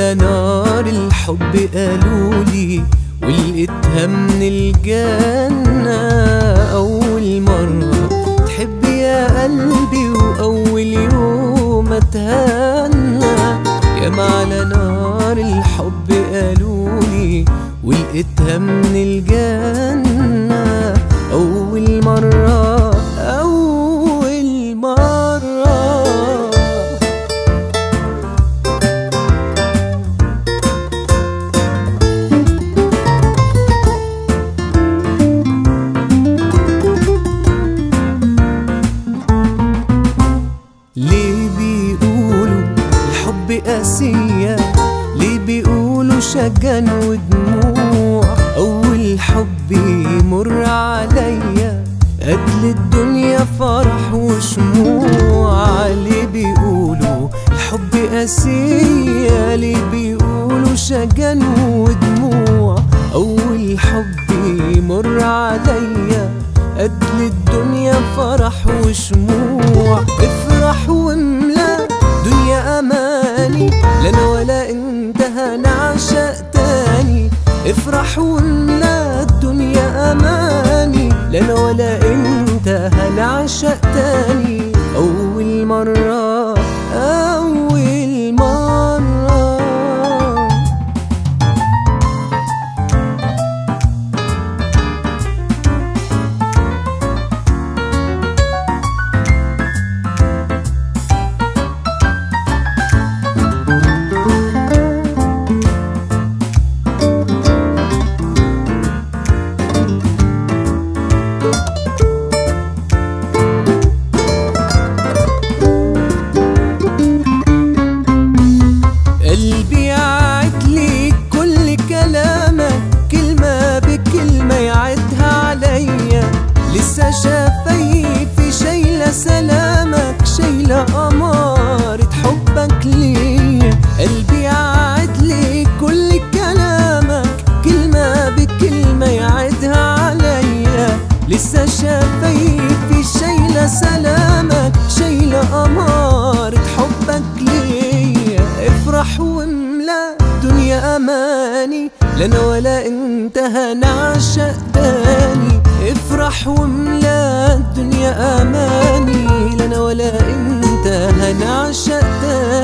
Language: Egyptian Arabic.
على نار الحب قالولي ولقيتها من الجنة أول مرة تحب يا قلبي وأول يوم أتهنى ياما على نار الحب قالولي ولقيتها من الجنة أول مرة أول مرة ليه بيقولوا الحب قاسية ليه بيقولوا شجن ودموع أول حب يمر عليا قتل الدنيا فرح وشموع ليه بيقولوا الحب قاسية ليه بيقولوا شجن ودموع أول حب يمر عليا قتل الدنيا فرح وشموع افرح واملا دنيا اماني لا انا ولا انت هنعشق تاني افرح واملا الدنيا اماني لا انا ولا انت هنعشق تاني اول مرة اول مرة قلبي يعد لي كل كلامك كلمة بكلمة يعدها عليا لسه شفايفي شايلة سلامك شايلة أمارة حبك ليا قلبي يعد لي كل كلامك كلمة بكلمة يعدها عليا لسه شفايفي شايلة سلامك شايلة أمارة حبك ليا افرح واملا دنيا أماني لا أنا ولا أنت هنعشق تاني افرح واملا الدنيا أماني لا أنا ولا أنت هنعشق تاني